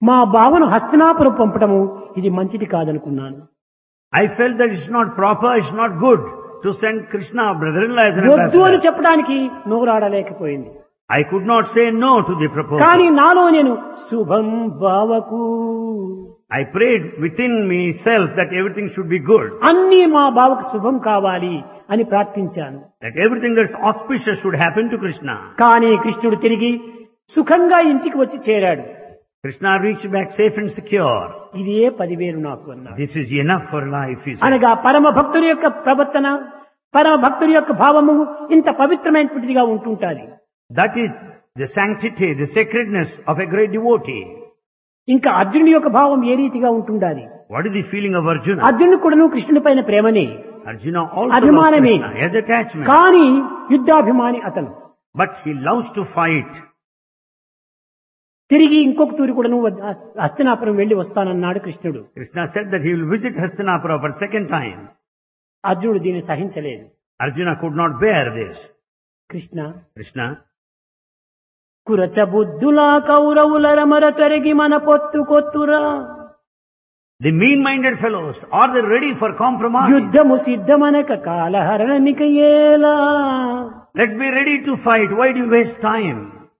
మా బావను హస్తినాపురం పంపటము ఇది మంచిది కాదనుకున్నాను I felt that it's not proper, it's not good to send Krishna, brother-in-law as an వద్దు అని ambassador. చెప్పడానికి నోరాడలేకపోయింది I could not say no to the proposal. కానీ నాలో నేను శుభం బావకు I prayed within myself that everything should be good, అన్నీ మా బావకు శుభం కావాలి అని ప్రార్థించాను that everything that's auspicious should happen to Krishna. కానీ కృష్ణుడు తిరిగి సుఖంగా ఇంటికి వచ్చి చేరాడు Krishna reached back safe and secure. ఇదే పదివేలు నాకు అన్నాడు This is enough for life, he said. అనగా పరమ భక్తుడి యొక్క ప్రవర్తన పరమ భక్తుడి యొక్క భావము ఇంత పవిత్రమైనటువంటిదిగా ఉంటుంటాది That is the sanctity, the sacredness of a great devotee. ఇంకా అర్జునుడి యొక్క భావం ఏ రీతిగా ఉంటుండాలి What is the feeling of Arjuna? అర్జునుడు కూడాను కృష్ణుడి పైన ప్రేమనే Arjuna also loves అభిమానమే Krishna, he has attachment. కానీ యుద్ధాభిమాని అతను But he loves to fight. తిరిగి ఇంకొక తూరి కూడాను వద్ద- హస్తినాపురం వెళ్లి వస్తానన్నాడు కృష్ణుడు Krishna said that he will visit Hastinapura for second time. అర్జునుడు దీన్ని సహించలేదు Arjuna could not bear this. Krishna Krishna, కురచ బుద్ధులా కౌరవుల రమర తరిగి మన పొత్తు కొత్తురా the mean-minded fellows, are they ready for compromise? యుద్ధము సిద్ధమనక కాలహరణమిక ఏలా Let's be ready to fight. Why do you waste time?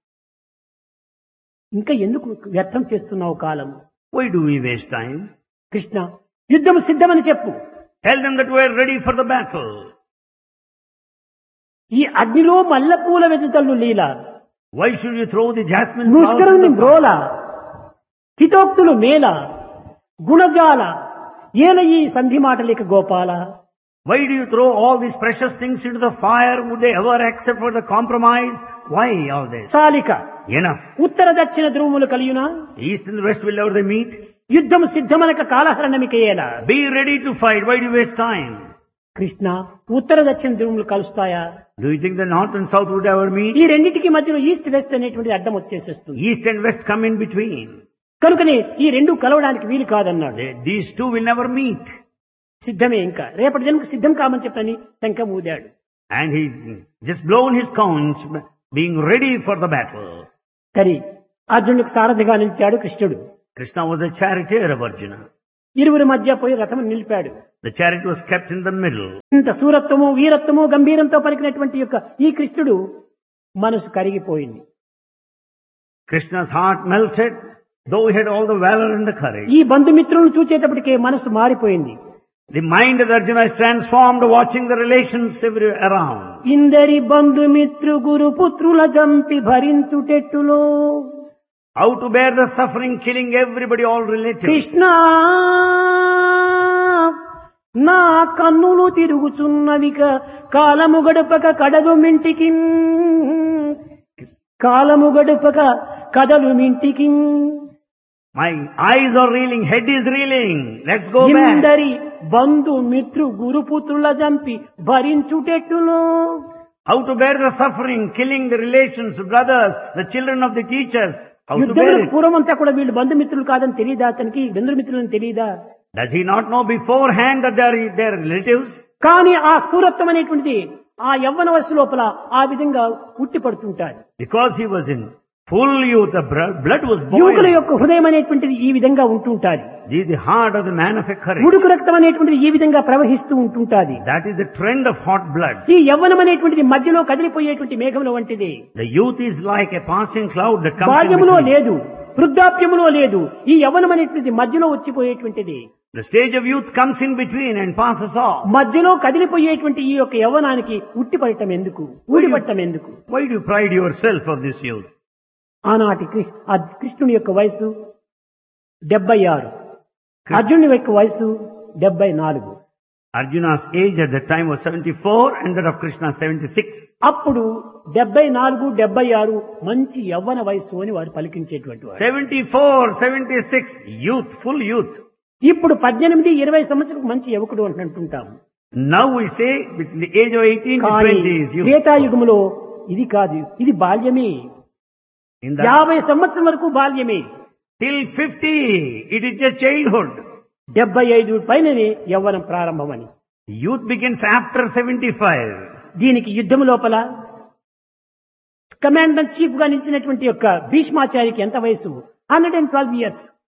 ఇంకా ఎందుకు వ్యర్థం చేస్తున్నావు కాలం Why do we waste time? Krishna యుద్ధము సిద్ధమని చెప్పు Tell them that we are ready for the battle. ఈ అగ్నిలో మల్లెపూల వెజతలు లీల Why should you throw the jasmine flowers ముష్కరుని in the fire? బ్రోల హితోక్తులు మేల గుణజాల ఏల ఈ సంధి మాటలిక Gopala Why do you throw all these precious things into the fire? Would they ever accept for the compromise? Why all this? సాలిక Enough. ఉత్తర దక్షిణ ధ్రువములు కలియునా East and west will never they meet. యుద్ధము సిద్ధమనక కాలహరణమిక ఏలా Be ready to fight. Why do you waste time? Krishna ఉత్తర దక్షిణ ధ్రువములు కలుస్తాయా Do you think the north and south would ever meet? ఈ రెండింటికి మధ్యలో east west అనేటువంటి అడ్డం వచ్చేసేస్తుంది East and west come in between. కనుకనే ఈ రెండు కలవడానికి వీలు కాదన్నాడు They- these two will never meet. సిద్ధమే ఇంకా రేపటి జన్మకు సిద్ధం కామని చెప్పని శంఖం ఊదాడు And he just blown his conch, being ready for the battle. కరి అర్జునుడికి సారథిగా నిలిచాడు కృష్ణుడు Krishna was the charioteer of Arjuna. ఇరువురి మధ్య పోయి రథం నిలిపాడు The chariot was kept in the middle. ఇంత సూరత్వము వీరత్వము గంభీరంతో పలికినటువంటి యొక్క ఈ కృష్ణుడు మనసు కరిగిపోయింది Krishna's heart melted, though he had all the valor and the courage. ఈ బంధుమిత్రులను చూచేటప్పటికే మనసు మారిపోయింది The mind of Arjuna is transformed watching the relations everywhere around. ఇందరి బంధుమిత్రు గురు పుత్రుల జంపి భరించుటెట్టులో How to bear the suffering, killing everybody, all relatives. Krishna నా కన్నులు తిరుగుచున్నవిక కాలము గడుపక కడదు మింటికి కాలము గడుపక కదలు మింటికి My eyes are reeling, head is reeling. Let's go back. ఇందరి Bandhu మిత్రు గురుపుత్రుల జంపి భరించుటెట్టులో How to bear the suffering, killing the relations, brothers, the children of the teachers. How to bear యుద్ధములకు it. పూర్వమంతా కూడా వీళ్ళు బంధుమిత్రులు కాదని తెలియదా అతనికి బంధుమిత్రులని తెలియదా Does he not know beforehand that they are their relatives? కానీ ఆ సూరత్వం అనేటువంటిది ఆ యవ్వన వయసు లోపల ఆ విధంగా ఉట్టి పడుతుంటాడు Because he was in full youth, the br- blood was యువకుల boiling. యొక్క హృదయం అనేటువంటిది ఈ విధంగా ఉంటుంటాది This is the heart of the man of a courage. ఉడుకు రక్తం అనేటువంటిది ఈ విధంగా ప్రవహిస్తూ ఉంటుంటాది That is the trend of hot blood. ఈ యవ్వనం అనేటువంటిది మధ్యలో కదిలిపోయేటువంటి మేఘముల వంటిది The youth is like a passing cloud that comes in బాల్యములో between. లేదు వృద్ధాప్యములో లేదు ఈ యవ్వనం అనేటువంటిది మధ్యలో వచ్చిపోయేటువంటిది The stage of youth comes in between and passes off. మధ్యలో కదిలిపోయేటువంటి ఈ యొక్క యవ్వనానికి ఉట్టిపడటం ఎందుకు ఊడిపడటం ఎందుకు Why do you pride yourself of this youth? ఆనాటి కృ- ఆ కృష్ణుని యొక్క వయసు డెబ్బై ఆరు అర్జునుని యొక్క వయసు డెబ్బై నాలుగు Arjuna's age at that time was 74 and that of Krishna 76. అప్పుడు డెబ్బై నాలుగు డెబ్బై ఆరు మంచి యవ్వన వయస్సు అని వారు పలికించేటువంటి వారు 74, 76, youth, full youth. ఇప్పుడు పద్దెనిమిది ఇరవై సంవత్సరం మంచి యువకుడు అని అంటుంటాము Now we say between the age of 18 to కానీ 20 is youth. త్రేతాయుగములో ఇది కాదు ఇది బాల్యమే In that, యాభై సంవత్సరం వరకు బాల్యమే till 50, it is just childhood. డెబ్బై ఐదు పైననే యవ్వనం ప్రారంభమని Youth begins after 75. దీనికి యుద్ధము లోపల కమాండర్ చీఫ్ గా నిలిచినటువంటి యొక్క భీష్మాచారికి ఎంత వయసు hundred and twelve years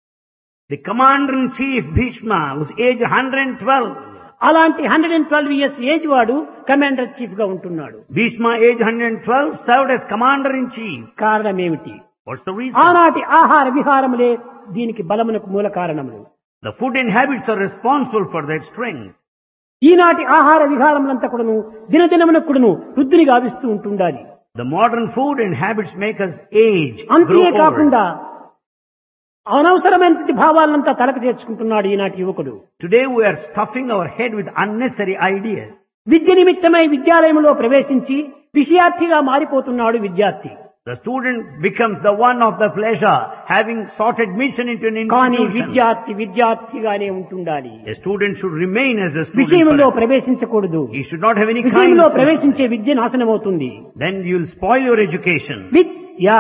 The commander-in-chief Bhishma was age 112. అలాంటి hundred and twelve years age వాడు కమాండర్ చీఫ్ గా ఉంటున్నాడు Bhishma, age 112, served as commander-in-chief. కారణం ఏమిటి What's the reason? ఆనాటి ఆహార విహారములే దీనికి బలమునకు మూల కారణములు The food and habits are responsible for their strength. ఈనాటి ఆహార విహారములంతా కూడాను దినదినమునకు కూడాను వృద్ధిని గావిస్తూ ఉంటుండాలి The modern food and habits make us age, grow అంతే old. కాకుండా అనవసరమైనటువంటి భావాలంతా తలకు చేర్చుకుంటున్నాడు ఈనాటి యువకుడు Today we are stuffing our head with unnecessary ideas. విద్య నిమిత్తమై విద్యాలయంలో ప్రవేశించి విషయార్థిగా మారిపోతున్నాడు విద్యార్థి The student becomes the one of the pleasure, having sought admission into an కానీ institution. విద్యార్థి విద్యార్థిగానే ఉంటుండాలి A student should remain as a student. విషయంలో forever. ప్రవేశించకూడదు He should not have any kind విషయంలో of... ప్రవేశించే విద్య నాశనమవుతుంది Then you'll spoil your education. విద్యా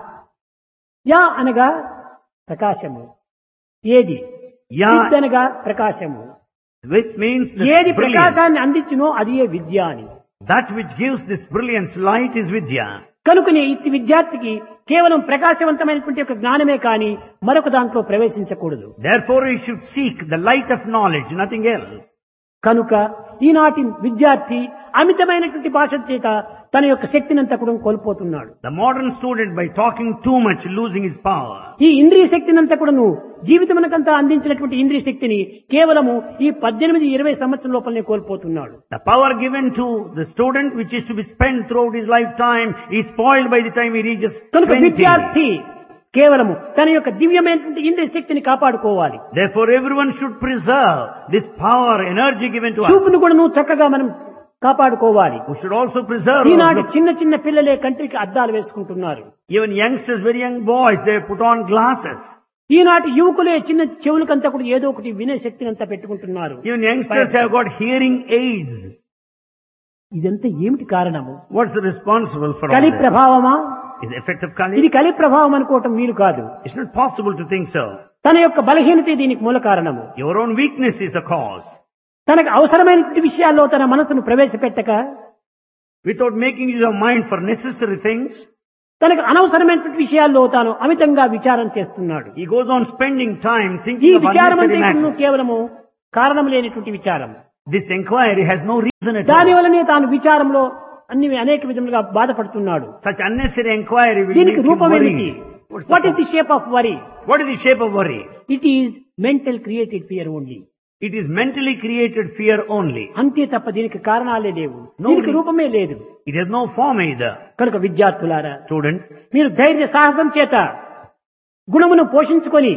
యా అనగా ప్రకాశము ఏది యా విద్ అనగా ప్రకాశము which means this ఏది brilliance. ప్రకాశాన్ని అందించునో అది ఏ విద్య అని That which gives this brilliance light is Vidya. కనుకనే ఇట్టి విద్యార్థికి కేవలం ప్రకాశవంతమైనటువంటి ఒక జ్ఞానమే కాని మరొక దాంట్లో ప్రవేశించకూడదు Therefore he should seek the light of knowledge, nothing else. కనుక ఈనాటి విద్యార్థి అమితమైనటువంటి భాష చేత తన యొక్క శక్తినంతా కూడా కోల్పోతున్నాడు The modern student by talking too much losing his power. ఈ ఇంద్రియ శక్తినంతా కూడాను జీవితమునకంతా అందించినటువంటి ఇంద్రియ శక్తిని కేవలము ఈ పద్దెనిమిది ఇరవై సంవత్సరం లోపలనే కోల్పోతున్నాడు The power given to the student which is to be spent throughout his lifetime is spoiled by the time he reaches కనుక 20. విద్యార్థి కేవలము తన యొక్క దివ్యమైనటువంటి ఇంద్రియ శక్తిని కాపాడుకోవాలి Therefore everyone should preserve this power, energy given to us. చూపును కూడా నువ్వు చక్కగా మనం కాపాడుకోవాలి We should also preserve our Eenadu look. చిన్న చిన్న పిల్లలే కంటికి అద్దాలు వేసుకుంటున్నారు Even youngsters, very young boys, they put on glasses. ఈనాటి యువకులే చిన్న చెవులకంతా కూడా ఏదో ఒకటి వినే శక్తిని అంతా పెట్టుకుంటున్నారు Even youngsters have got hearing aids. ఇదంతా ఏమిటి కారణము What's responsible for all కలి this? ప్రభావమా Is the effect of ఇది Kali? కలి ప్రభావం అనుకోవటం వీలు కాదు It's not possible to think so. తన యొక్క బలహీనత దీనికి మూల కారణము Your own weakness is the cause. తనకు అవసరమైనటువంటి విషయాల్లో తన మనసును ప్రవేశపెట్టక Without making use of mind for necessary things, తనకు అనవసరమైనటువంటి విషయాల్లో తాను అమితంగా విచారం చేస్తున్నాడు he goes on spending time ఈ thinking of విచారం అంటే unnecessary ఇప్పుడు matters. కేవలము కారణం లేనటువంటి విచారం This inquiry has no reason at దాని all. వల్లనే తాను విచారంలో అన్ని అనేక విధములుగా బాధపడుతున్నాడు Such unnecessary inquiry will make దీనికి him రూపం ఏమిటి worry. What's the what is the cause? Shape of worry What is the shape of worry? It is mental created fear only It is mentally created fear only. అంతే తప్ప దీనికి కారణాలే లేవు No దీనికి reason. రూపమే లేదు It has no form either. కనుక విద్యార్థులారా Students, మీరు ధైర్య సాహసం చేత గుణమును పోషించుకొని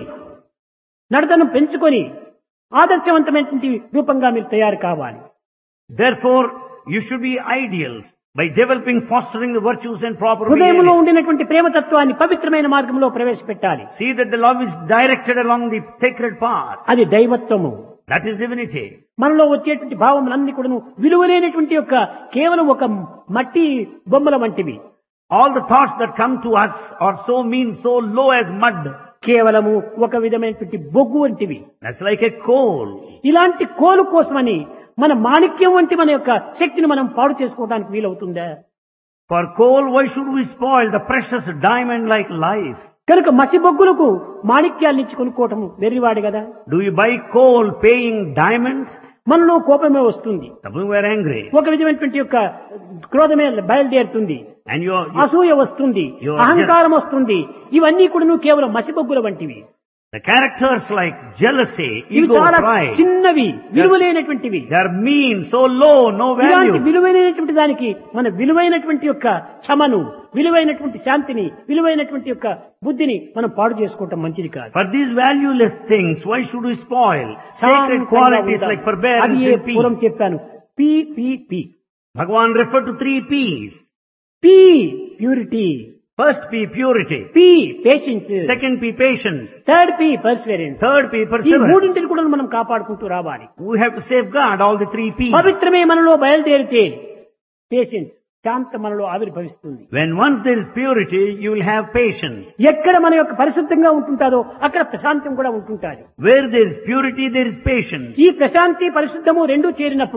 నడతను పెంచుకొని ఆదర్శవంతమైనటువంటి రూపంగా మీరు తయారు కావాలి therefore, you should be ideals by developing, fostering the virtues and proper హృదయంలో behavior. ఉండినటువంటి ప్రేమతత్వాన్ని పవిత్రమైన మార్గంలో ప్రవేశపెట్టాలి See that the love is directed along the sacred path. అది దైవత్వము That is divinity. మనలో వచ్చేటువంటి భావములన్నీ కూడాను విలువలేనటువంటి యొక్క కేవలం ఒక మట్టి బొమ్మల వంటివి All the thoughts that come to us are so mean, so low as mud. కేవలము ఒక విధమైనటువంటి బొగ్గు వంటివి That's like a coal. ఇలాంటి కోలు కోసమని మన మాణిక్యం వంటి మన యొక్క శక్తిని మనం పాడు చేసుకోవడానికి వీలవుతుందా For coal, why should we spoil the precious diamond like life? కనుక మసి బొగ్గులకు మాణిక్యాలు ఇచ్చి కొనుక్కోవటం వెర్రివాడు కదా Do you buy coal paying diamond? మనలో కోపమే వస్తుంది Suppose we are angry ఒక విధమైనటువంటి యొక్క క్రోధమే బయలుదేరుతుంది and you are, you, అసూయ వస్తుంది You are అహంకారం వస్తుంది ఇవన్నీ కూడా కేవలం మసిబొగ్గుల వంటివి the characters like jealousy, ఇవి ego, చాలా pride, చిన్నవి విలువలేనటువంటివి they are mean, so low, no ఇలాంటి value. విలువైనటువంటి దానికి మన విలువైనటువంటి యొక్క క్షమను విలువైనటువంటి శాంతిని విలువైనటువంటి యొక్క బుద్ధిని మనం పాడు చేసుకోవటం మంచిది కాదు For these valueless things, why should we spoil sacred శాంతంగా qualities ఉండాలి. like forbearance అది ఏ and పూర్వం peace? చెప్పాను P P P Bhagavan referred to three P's. P purity First P, purity. P patience Second P, patience. Third P perseverance Third P, ఈ perseverance. మూడింటిని కూడా మనం కాపాడుకుంటూ రావాలి We have to safeguard all the three P's. పవిత్రమే మనలో బయలుదేరితే patience శాంత మనలో ఆవిర్భవిస్తుంది When once there is purity, you will have patience. ఎక్కడ మన యొక్క పరిశుద్ధంగా ఉంటుంటారో అక్కడ ప్రశాంతం కూడా ఉంటుంటారు Where there is purity, there is patience. ఈ ప్రశాంతి పరిశుద్ధము రెండూ చేరినప్పుడు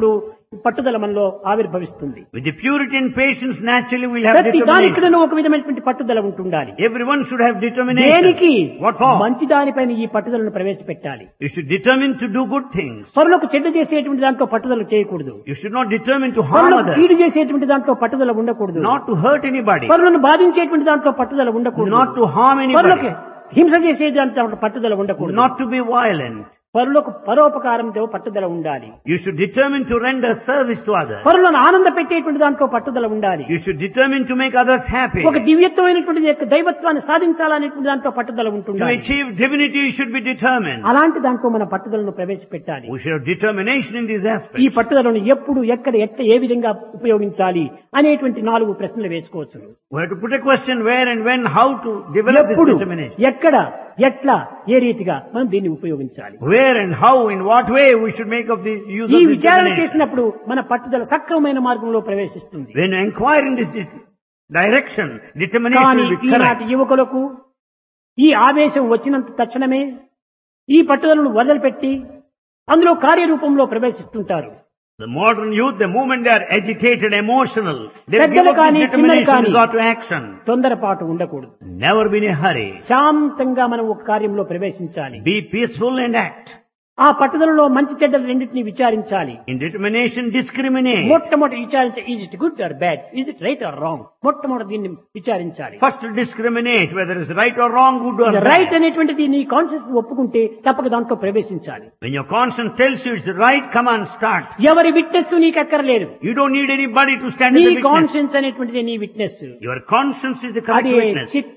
పట్టుదల మనలో ఆవిర్భవిస్తుంది With the purity and patience, naturally we'll have ప్రతి determination. దానికిడను ఒక విధమైనటువంటి పట్టుదల ఉంటుండాలి Everyone should have determination. దేనికి What for? మంచి దానిపైన ఈ పట్టుదలను ప్రవేశపెట్టాలి You should determine to do good things. పరులకు చెడ్డ చేసేటువంటి దాంట్లో పట్టుదల చేయకూడదు You should not determine to harm పరులకు others. కీడు చేసేటువంటి దాంట్లో పట్టుదల ఉండకూడదు Not to hurt anybody. పరులను బాధించేటువంటి దాంట్లో పట్టుదల ఉండకూడదు Not to harm పరులకు anybody. హింస చేసే దాంట్లో పట్టుదల ఉండకూడదు Not to be violent. పరులకు పరోపకారంతో పట్టుదల ఉండాలి You should determine to render service to others. పరులను ఆనంద పెట్టేటువంటి దాంట్లో పట్టుదల ఉండాలి You should determine to make others happy. ఒక దివ్యత్వమైనటువంటి యొక్క దైవత్వాన్ని సాధించాలనేటువంటి దాంట్లో పట్టుదల To ఉంటుంది achieve divinity, you should be determined. అలాంటి దాంట్లో మన పట్టుదలను ప్రవేశపెట్టాలి We should have determination in these ఈ aspects. పట్టుదలను ఎప్పుడు ఎక్కడ ఎట్ట ఏ విధంగా ఉపయోగించాలి అనేటువంటి నాలుగు ప్రశ్నలు వేసుకోవచ్చు We have to put a question where and when, how to develop this ఎప్పుడు determination. ఎక్కడ ఎట్లా ఏ రీతిగా మనం దీన్ని ఉపయోగించాలి Where and how, in what way we should make of the use ఈ of this విచారణ determination. చేసినప్పుడు మన పట్టుదల సక్రమమైన మార్గంలో ప్రవేశిస్తుంది When you inquire in this, this direction, determination కానీ will be ఈనాటి correct. యువకులకు ఈ ఆవేశం వచ్చినంత తక్షణమే ఈ పట్టుదలను వదిలిపెట్టి అందులో కార్యరూపంలో ప్రవేశిస్తుంటారు The modern youth, the moment they are agitated, emotional, they పెద్దలు give up కానీ, this చిన్నలు determination కానీ. resort to action. తొందరపాటు ఉండకూడదు Never be in a hurry. శాంతంగా మనం ఒక కార్యంలో ప్రవేశించాలి Be peaceful and act. ఆ పట్టుదలలో మంచి చెడ్డలు రెండింటిని విచారించాలి In determination, discriminate. మొట్టమొదటి విచారించ is it good or bad is it right or wrong మొట్టమొదటి దీన్ని విచారించాలి First discriminate whether it's right or wrong, good or right bad. అనేటువంటిది నీ కాన్షియస్ ఒప్పుకుంటే తప్పక దాంట్లో ప్రవేశించాలి When your conscience tells you it's right, come on, start. ఎవరి విట్నెస్ నీకు అక్కర్లేదు You don't need anybody to stand నీ as a witness. కాన్షియన్స్ అనేటువంటిది నీ witness Your conscience is the correct అదే witness. చిత్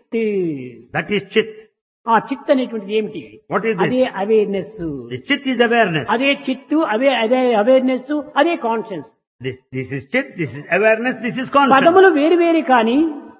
That is chit. ఆ చిత్ అనేటువంటిది ఏమిటి What is అదే this? Awareness The chit is awareness. అదే చిత్తు అవే అదే అవేర్నెస్ అదే conscience This, this is chit, this is awareness, this is conscience. పదములు వేరు వేరు కానీ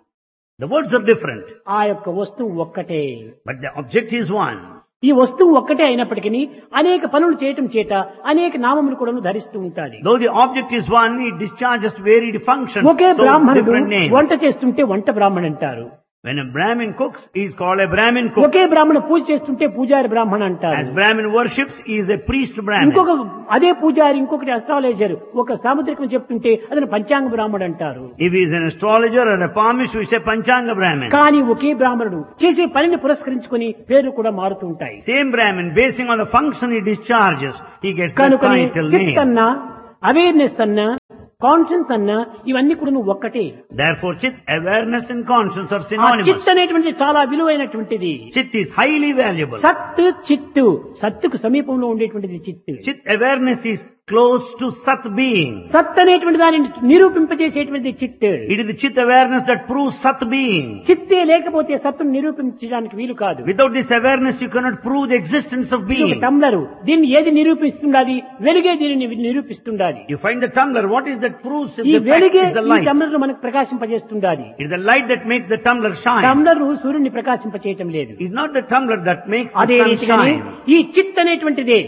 The words are different, ఆ యొక్క వస్తువు ఒక్కటే but the object is one. ఈ వస్తువు ఒక్కటే అయినప్పటికీ అనేక పనులు చేయటం చేత అనేక నామములు కూడా ధరిస్తూ ఉంటాది Though the object is one, it discharges varied functions. Okay So బ్రాహ్మణుడు different names. వంట చేస్తుంటే వంట బ్రాహ్మణ్ అంటారు When a Brahmin cooks, he is called a Brahmin cook. ఒకే బ్రాహ్మణ పూజ చేస్తుంటే పూజారి బ్రాహ్మణ As అంటారు Brahmin worships, he is a priest Brahmin. ఇంకొక అదే పూజారి ఇంకొకటి అస్ట్రాలజర్ ఒక సాముద్రికం చెప్తుంటే అతను పంచాంగ బ్రాహ్మణుడు అంటారు If he is an astrologer or a palmist, we say Panchanga Brahmin. కానీ ఒకే బ్రాహ్మణుడు చేసే పనిని పురస్కరించుకొని పేర్లు కూడా మారుతూ ఉంటాయి Same Brahmin, basing on the function he discharges, he gets the కనుక title చిత్ name. అన్నా అవేర్నెస్ అన్నా కాన్షియన్స్ అన్నా ఇవన్నీ కూడా నువ్వు ఒక్కటే Therefore, chit, awareness and conscience are ఆ synonymous. చిత్ అనేటువంటిది చాలా విలువైనటువంటిది Chit is highly valuable. సత్ చిత్తు సత్తుకు సమీపంలో ఉండేటువంటిది చిత్తు Chit awareness is close to Sat being. సత్ అనేటువంటి దానిని నిరూపింపజేసేటువంటిది చిత్ It is the Chit awareness that proves Sat being. చిత్తే లేకపోతే సత్తును నిరూపించడానికి వీలు కాదు Without this awareness, you cannot prove the existence of ఇది ఒక being. టంబ్లరు దీన్ని ఏది నిరూపిస్తుండాలి వెలుగే దీనిని నిరూపిస్తుండాలి You find the tumbler. What is that proves ఈ the fact వెలుగే is the ఈ light. టంబ్లర్ మనకు ప్రకాశింపజేస్తుండాలి It is the light that makes the tumbler shine. Tumbler సూర్యుని ప్రకాశింపచేయటం లేదు It's not the tumbler that makes అదే the sun రీతిగానే shine. ఈ చిత్ అనేటువంటిదే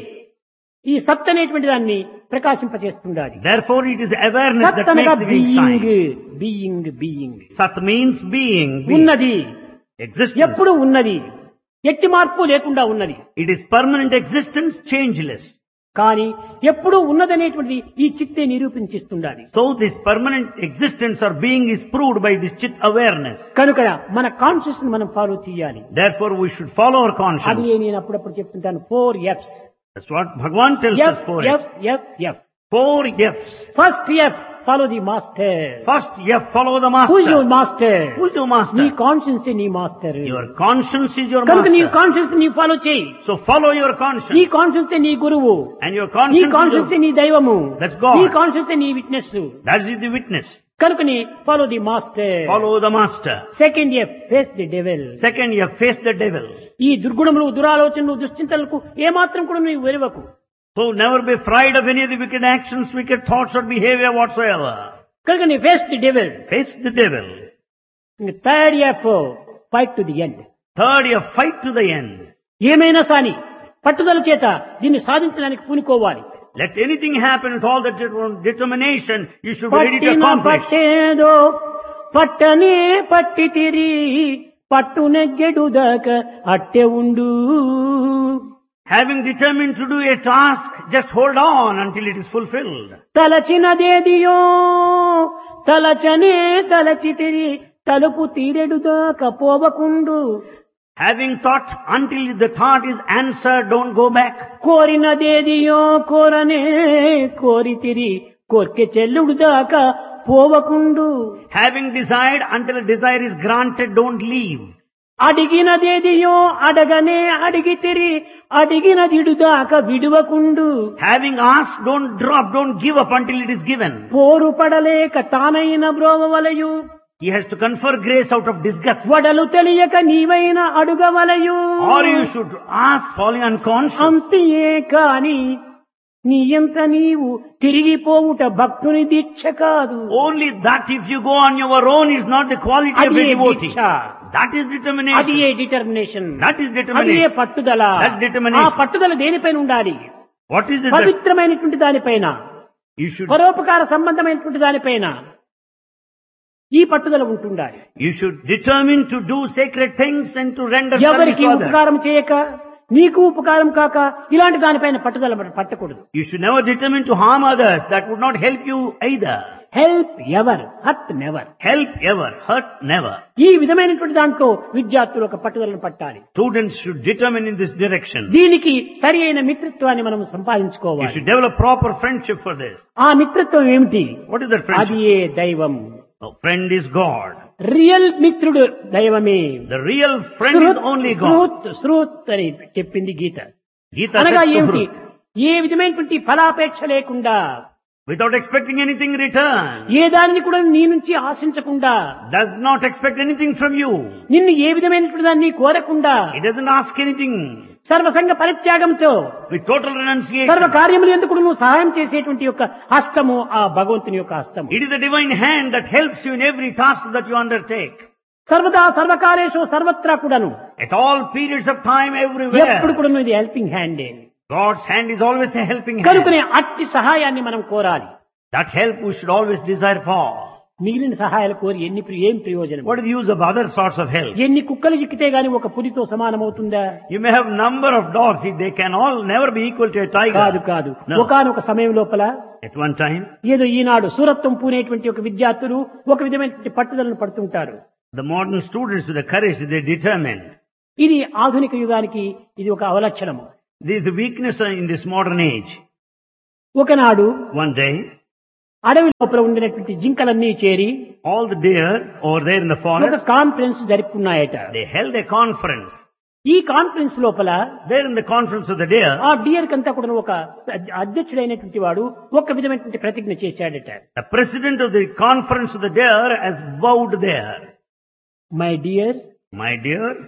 ఈ సత్ అనేటువంటి దాన్ని ప్రకాశింపచేస్తుండాలి Therefore, it is the awareness సత్ that అనగా makes the being being shine. Being being Sat means being, being. ఉన్నది existence. ఎప్పుడు ఉన్నది ఎట్టి మార్పు లేకుండా ఉన్నది It is permanent existence, changeless. కానీ ఎప్పుడూ ఉన్నదనేటువంటిది ఈ చిత్తే నిరూపించిస్తుండాలి So this permanent existence or being is proved by this chit awareness. కనుక మన కాన్షియస్ మనం ఫాలో చేయాలి Therefore, we should follow our అది conscience. నేను అప్పుడప్పుడు చెప్తుంటాను four F's That's what Bhagavan tells us F for F F F Four F's. First F follow the master First F, follow the whose your master. Master Who is your నీ master? Conscience నీ master Your conscience is your కనుక నీ master. Conscience నీ follow చేయి So follow your నీ conscience. Conscience నీ గురువు And your నీ conscience is కాన్షియన్స్ your, నీ దైవము That's God. నీ కాన్షియన్స్ నీ witness that is the witness. కనుక నీ follow the master Follow the master. Second F face the devil Second, you face the devil. ఈ దుర్గుణములు దురాలోచనలు దుశ్చింతలకు ఏమాత్రం కూడా నువ్వు వెరవకు So never be afraid of any of the wicked actions, wicked thoughts or behavior whatsoever. కనుక నీ face the devil Face the devil. Third F fight to the end Third, you fight to the end. ఏమైనా సాని పట్టుదల చేత దీన్ని సాధించడానికి పూనుకోవాలి Let anything happen with all that det- determination, you should be ready to పట్టిన accomplish. పట్టేదో పట్టనే పట్టి తిరి పట్టు నెగ్గెడు దాకా అట్టె ఉండు Having determined to do a task, just hold on until it is fulfilled. తలచినదేదియో తలచనే తలచితిరి తలుపు తీరెడుదాక పోవకుండు Having thought until the thought is answered, don't go back. కోరినదేదియో కోరనే కోరితిరి కోర్కె చెల్లుడు దాకా పోవకుండు Having desired until a desire is granted, don't leave. అడిగినదేదియో అడగనే అడిగితిరి అడిగినదిడు దాకా విడువకుండు Having asked, don't drop, don't give up until it is given. పోరు పడలేక తానైన బ్రోవలయు He has to confer grace out of disgust. వడలు తెలియక నీవైన అడుగవలయు Or you should ask falling unconscious. అంతియే కాని నీ ఎంత నీవు తిరిగిపోవుట భక్తుని దీక్ష కాదు Only that if you go on your own is not the quality of అది a ఏ devotee. దీక్ష That is అది determination. A determination That is అది ఏ determination. పట్టుదల That determination. ఆ పట్టుదల దేనిపైన ఉండాలి What is it that పవిత్రమైనటువంటి దానిపైన you should, పరోపకార సంబంధమైనటువంటి దానిపైన ఈ పట్టుదల ఉంటుండాలి you should determine to do sacred things and to render service ఎవరికి to others. ఉపకారం చేయక నీకు ఉపకారం కాక ఇలాంటి దానిపైన పట్టుదల పట్టకూడదు You should never determine to harm others. That would not help you either. Help ever hurt never Help ever, hurt never. ఈ విధమైనటువంటి దాంట్లో విద్యార్థులు ఒక పట్టుదలను పట్టాలి Students should determine in this direction. దీనికి సరి అయిన మిత్రత్వాన్ని మనం You సంపాదించుకోవాలి should develop proper friendship for this. ఆ మిత్రత్వం ఏమిటి What is that అది friendship? ఏ దైవం A friend is God. Real మిత్రుడు దైవమే The real friend is only God. శృత్ శృత్ అని చెప్పింది గీత Gita అనగా said ఏమిటి Suhrut. ఏ విధమైనటువంటి ఫలాపేక్ష లేకుండా Without expecting anything in return. ఏ దానిని కూడా నీ నుంచి ఆశించకుండా Does not expect anything from you. నిన్ను ఏ విధమైనటువంటి దాన్ని కోరకుండా It doesn't ask anything. సర్వసంగ పరిత్యాగంతో With total సర్వ renunciation. కార్యములు ఎందుకు నువ్వు సహాయం చేసేటువంటి యొక్క హస్తము ఆ భగవంతుని యొక్క హస్తము It is the divine hand that helps you in every task that you undertake. సర్వదా సర్వకాలేషు సర్వత్రా కూడాను At all periods of time, ఎప్పుడు everywhere. కూడా ఇది హెల్పింగ్ హ్యాండే God's hand is always a helping hand. కనుకనే అట్టి సహాయాన్ని మనం కోరాలి That help we should always desire for. మిగిలిన సహాయాలు కోరి ఎన్ని ప్రి- ఏం ప్రయోజనం What is the use of other sorts of help? ఎన్ని కుక్కలు చిక్కితే గాని ఒక పులితో సమానమవుతుందా You may have number of dogs, they can all never be equal to a కాదు tiger. కాదు No. ఒకనొక సమయం లోపల At one time, ఏదో ఈనాడు సూరత్వం పూనేటువంటి ఒక విద్యార్థులు ఒక విధమైనటువంటి పట్టుదలను పడుతుంటారు the modern students with the courage, they determined. ఇది ఆధునిక యుగానికి ఇది ఒక అవలక్షణము This is the weakness in this modern age. ఒకనాడు One day, అడవి లోపల ఉండినటువంటి జింకలన్నీ చేరి all the deer over there in the ఒక forest, కాన్ఫరెన్స్ జరుపుకున్నాయట they held a conference. ఈ కాన్ఫరెన్స్ లోపల There in the conference of the deer, ఆ డియర్ కంతా కూడా ఒక అధ్యక్షుడైనటువంటి వాడు ఒక విధమైనటువంటి ప్రతిజ్ఞ చేశాడట the president of the conference of the deer has vowed there. My dear My dears,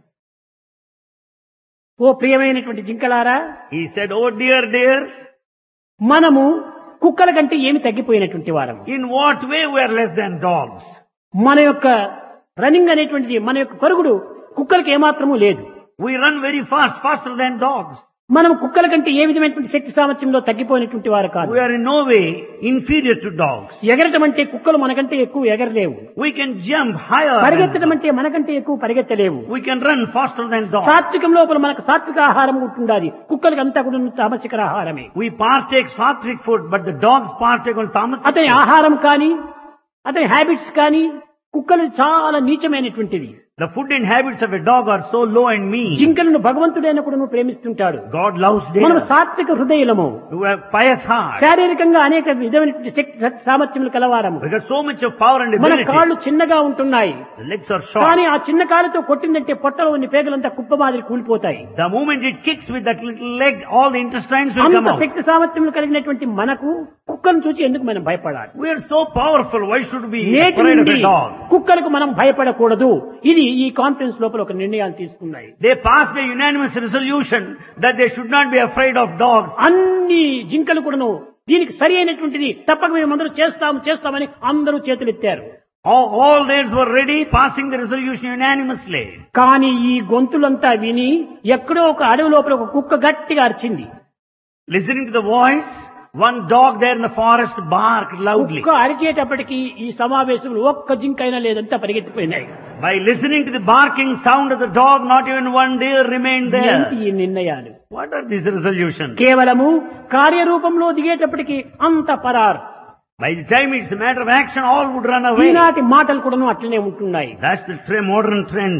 ఓ ప్రియమైనటువంటి జింకలారా he said, oh dear dears, మనము కుక్కల కంటే ఏమి తగ్గిపోయినటువంటి వారము in what way we are less than dogs? మన యొక్క రన్నింగ్ అనేటువంటిది మన యొక్క పరుగుడు కుక్కలకి ఏమాత్రము లేదు We run very fast, faster than dogs. మనం కుక్కల కంటే ఏ విధమైనటువంటి శక్తి సామర్థ్యంలో తగ్గిపోయినటువంటి వారు కాదు We are in no way inferior to dogs. ఎగరటం అంటే కుక్కలు మనకంటే ఎక్కువ ఎగరలేవు We can jump higher. than పరిగెత్తడం dogs. అంటే మనకంటే ఎక్కువ పరిగెత్తలేవు We can run faster than dogs. సాత్వికం లోపల మనకు సాత్విక ఆహారం ఉంటుండాలి కుక్కలకి అంతా కూడా తామసికర ఆహారమే We partake sattvic food, but the dogs partake on tamasic అతని food. ఆహారం కానీ అతని హ్యాబిట్స్ కానీ కుక్కలు చాలా నీచమైనటువంటిది The food and habits of a dog are so low and mean. జింకలను భగవంతుడైన కూడా నువ్వు ప్రేమిస్తుంటాడు God loves మనం deer. సాత్విక హృదయలము who have pious heart. శారీరకంగా అనేక విధమైనటువంటి శక్తి సత్ సామర్థ్యములు కలవారము We got so much of power and మన ability. కాళ్ళు చిన్నగా ఉంటున్నాయి The legs are short. కానీ ఆ చిన్న కాలుతో కొట్టిందంటే పొట్టలో ఉన్న పేగులంతా కుప్ప మాదిరి కూలిపోతాయి The moment it kicks with that little leg, all the intestines will come అంత out. శక్తి సామర్థ్యములు కలిగినటువంటి మనకు కుక్కను చూసి ఎందుకు మనం భయపడాలి We are so powerful. Why should we be నేటి afraid of నుండి a dog? కుక్కలకు మనం భయపడకూడదు ఇది ఈ కాన్ఫరెన్స్ లోపల ఒక నిర్ణయాలు తీసుకున్నాయి They passed a unanimous resolution that they should not be afraid of dogs. అన్ని జింకలు కూడాను దీనికి సరి అయినటువంటిది తప్పక మేము అందరూ చేస్తాము చేస్తామని అందరూ చేతులెత్తారు All, all theirs were ready, passing the resolution unanimously. కానీ ఈ గొంతులంతా విని ఎక్కడో ఒక అడవి లోపల ఒక కుక్క గట్టిగా అరిచింది Listening to the voice, One dog there in the forest barked loudly. ఒక్క అరిచేటప్పటికి ఈ సమావేశంలో ఒక్క జింకైనా లేదంతా పరిగెత్తిపోయినాయి By listening to the barking sound of the dog, not even one deer remained ఏంటి there. ఈ నిర్ణయాలు What are these resolutions? కేవలము కార్యరూపంలో దిగేటప్పటికి అంత పరార్ By the time it's a matter of action, all would run away. ఈనాటి మాటలు కూడాను అట్లనే ఉంటున్నాయి That's the tre- modern trend.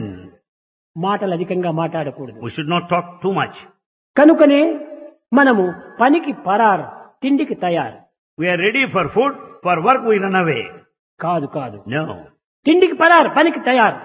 మాటలు అధికంగా మాట్లాడకూడదు We should not talk too much. కనుకనే మనము పనికి పరార్ తిండికి తయారు We are ready for food, for work we run away. కాదు కాదు No. తిండికి పరార్ పనికి తయారు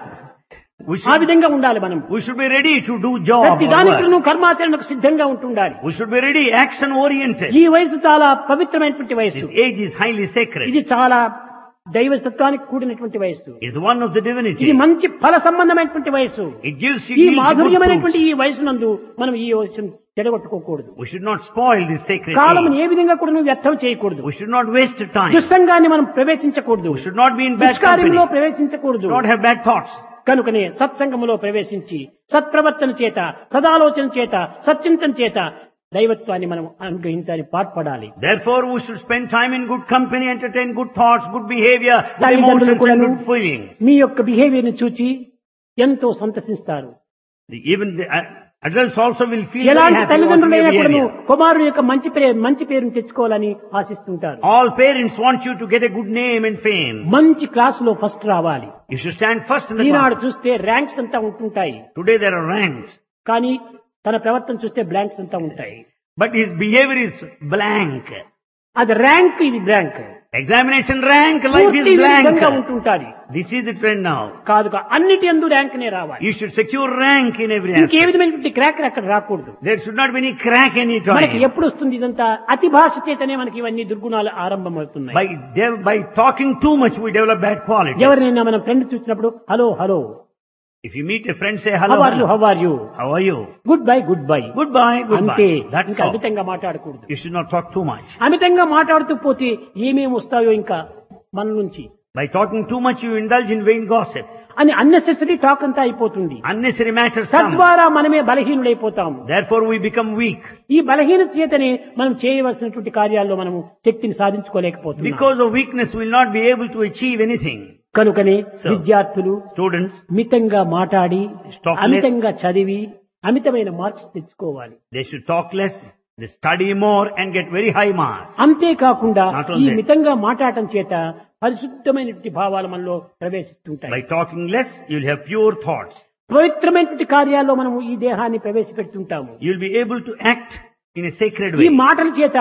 We ఆ should, విధంగా ఉండాలి మనం we should be ready to do job ప్రతి or దానికి work. కర్మాచరణకు సిద్ధంగా ఉంటుండాలి We should be ready, action oriented. ఈ వయసు చాలా పవిత్రమైనటువంటి వయసు This age is highly sacred. ఇది చాలా దైవతత్వానికి కూడినటువంటి వయసు It's one of the divinity. ఇది మంచి ఫల సంబంధమైనటువంటి వయసు It gives you ఈ yields good మాధుర్యమైనటువంటి fruits. ఈ వయసునందు మనం ఈ వయసును చెడగొట్టుకోకూడదు We should not spoil this sacred column age. ఏ విధంగా కూడా నువ్వు వ్యర్థం చేయకూడదు We should not waste time. దుస్సంగాన్ని మనం ప్రవేశించకూడదు We should not be in bad company. దుష్కార్యంలో We ప్రవేశించకూడదు should not have bad thoughts. కనుకనే సత్సంగములో ప్రవేశించి సత్ప్రవర్తన చేత సదాలోచన చేత సచ్చింతన చేత దైవత్వాన్ని మనం అనుగ్రహించాలి పాటుపడాలి Therefore, we should spend time in good company, entertain good thoughts, good behavior, good తల్లిదండ్రులు emotions and కూడాను good feelings. మీ యొక్క బిహేవియర్ ని చూచి ఎంతో సంతసిస్తారు The- Even the uh, adults also will feel very ఎలాంటి happy about తల్లిదండ్రులైనా your కూడాను behavior. కుమారుడు యొక్క మంచి పేరు మంచి పేరును తెచ్చుకోవాలని ఆశిస్తుంటారు All parents want you to get a good name and fame. మంచి క్లాస్ లో ఫస్ట్ రావాలి You should stand first in the ఈనాడు class. చూస్తే ర్యాంక్స్ అంతా ఉంటుంటాయి Today there are ranks, కానీ తన ప్రవర్తన చూస్తే బ్లాంక్స్ అంతా ఉంటాయి but his behavior is blank. అది ర్యాంక్ ఇది బ్లాంక్ Examination rank, life పూర్తి is విధంగా blank. ఉంటుంటాది This is the trend now. కాదు కా- అన్నిటి ఎందు ర్యాంక్ నే రావాలి You should secure rank in every ఇంకే aspect. విధమైనటువంటి క్రాకర్ అక్కడ రాకూడదు There should not be any crack any మనకి time. ఎప్పుడు వస్తుంది ఇదంతా అతి భాష చేతనే మనకి ఇవన్నీ దుర్గుణాలు ఆరంభమవుతున్నాయి By, de- by talking too much, we develop bad qualities. ఎవరినైనా మనం ఫ్రెండ్ చూసినప్పుడు hello hello If you meet a friend, say how hello. Are you hello. How are you How are you? Goodbye goodbye Goodbye, అంతే goodbye. That's ఇంకా all. అమితంగా మాట్లాడకూడదు You should not talk too much. అమితంగా మాట్లాడుతూ పోతే ఏమేమి వస్తాయో ఇంకా మన నుంచి By talking too much, you indulge in vain gossip. అని అన్నెసెసరీ టాక్ అంతా అయిపోతుంది Unnecessary matters come. తద్వారా మనమే బలహీనుడైపోతాం Therefore, we become weak. ఈ బలహీనత చేతనే మనం చేయవలసినటువంటి కార్యాల్లో మనము శక్తిని సాధించుకోలేకపోతున్నాం Because of weakness, we will not be able to achieve anything. కనుకనే So, విద్యార్థులు Students, మితంగా మాట్లాడి Talk less. అమితంగా చదివి అమితమైన మార్క్స్ తెచ్చుకోవాలి they should talk less, they study more and get very high marks. అంతేకాకుండా Not ఈ only- మితంగా మాట్లాడటం చేత పరిశుద్ధమైనటువంటి భావాలు మనలో ప్రవేశిస్తుంటాయి By talking less, you'll have pure thoughts. పవిత్రమైనటువంటి కార్యాల్లో మనము ఈ దేహాన్ని ప్రవేశపెడుతుంటాము You'll be able to act in a sacred ఈ way. మాటల చేత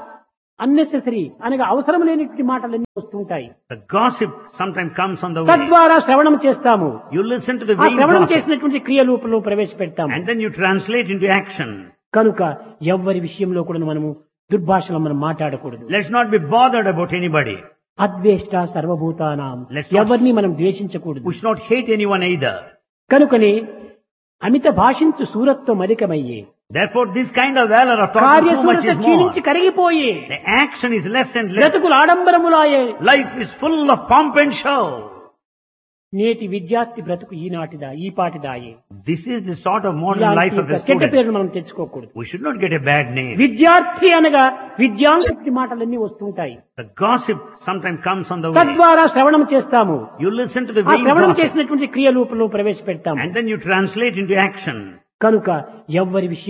అన్నెసెసరీ అనగా అవసరం లేనటువంటి మాటలన్నీ వస్తుంటాయి The gossip sometimes comes on the way. తద్వారా శ్రవణం చేస్తాము You listen to the ఆ vain శ్రవణం gossip చేసినటువంటి క్రియ రూపంలో ప్రవేశపెడతాము and then you translate into action. కనుక ఎవ్వరి విషయంలో కూడా మనము దుర్భాషలో మనం మాట్లాడకూడదు Let's not be bothered about anybody. అద్వేష్ట సర్వభూతానాం Let's not- ఎవరిని మనం ద్వేషించకూడదు We should not hate anyone either. కనుకనే అమిత భాషించు సూరత్వం అధికమయ్యే Therefore, this kind of valor of talking too much కార్యసూరత is more. క్షీణించి కరిగిపోయే The action is less and less. బ్రతుకులు ఆడంబరములాయే Life is full of pomp and show. నేటి విద్యార్థి బ్రతుకు ఈనాటిదా ఈ పాటిదాయే This is the sort of modern ఇలాంటి life of యొక్క a చెడ్డ student. పేరును మనం తెచ్చుకోకూడదు We should not get a bad name. విద్యార్థి అనగా విద్యాంశక్తి మాటలన్నీ వస్తుంటాయి The gossip sometimes comes on the way. తద్వారా శ్రవణం చేస్తాము You listen to the ఆ vain శ్రవణం gossip చేసినటువంటి క్రియ రూపంలో ప్రవేశపెడతాము and then you translate into action. కనుక ఎవ్వరి విషయం